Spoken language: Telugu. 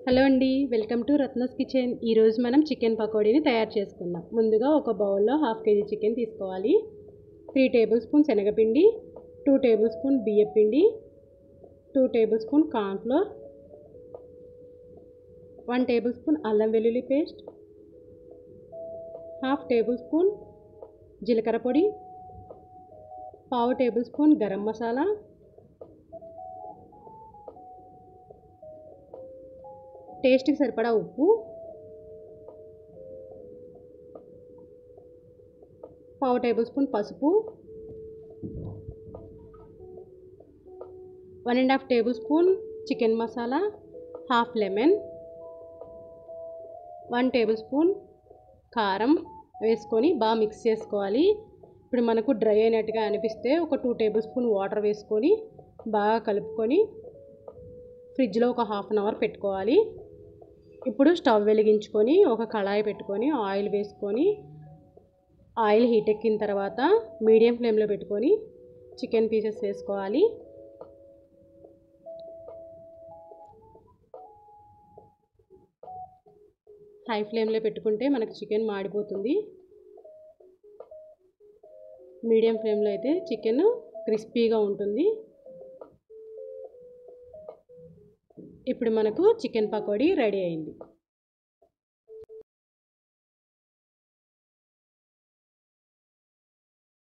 హలో అండి వెల్కమ్ టు రత్నస్ కిచెన్ ఈరోజు మనం చికెన్ పకోడీని తయారు చేసుకుందాం ముందుగా ఒక బౌల్లో హాఫ్ కేజీ చికెన్ తీసుకోవాలి త్రీ టేబుల్ స్పూన్ శనగపిండి టూ టేబుల్ స్పూన్ బియ్యపిండి two tablespoon cornflour one tablespoon అల్లం వెల్లుల్లి పేస్ట్ హాఫ్ టేబుల్ స్పూన్ జీలకర్ర పొడి పావు టేబుల్ స్పూన్ గరం మసాలా టేస్ట్కి సరిపడా ఉప్పు పావు టేబుల్ స్పూన్ పసుపు one and half tablespoon chicken masala half lemon one tablespoon కారం వేసుకొని బాగా మిక్స్ చేసుకోవాలి ఇప్పుడు మనకు డ్రై అయినట్టుగా అనిపిస్తే ఒక టూ టేబుల్ స్పూన్ వాటర్ వేసుకొని బాగా కలుపుకొని ఫ్రిడ్జ్లో ఒక హాఫ్ అన్ అవర్ పెట్టుకోవాలి ఇప్పుడు స్టవ్ వెలిగించుకొని ఒక కళాయి పెట్టుకొని ఆయిల్ వేసుకొని ఆయిల్ హీట్ ఎక్కిన తర్వాత మీడియం ఫ్లేమ్లో పెట్టుకొని చికెన్ పీసెస్ వేసుకోవాలి హై ఫ్లేమ్లో పెట్టుకుంటే మనకు చికెన్ మాడిపోతుంది మీడియం ఫ్లేమ్లో అయితే చికెన్ క్రిస్పీగా ఉంటుంది ఇప్పుడు మనకు చికెన్ పకోడీ రెడీ అయింది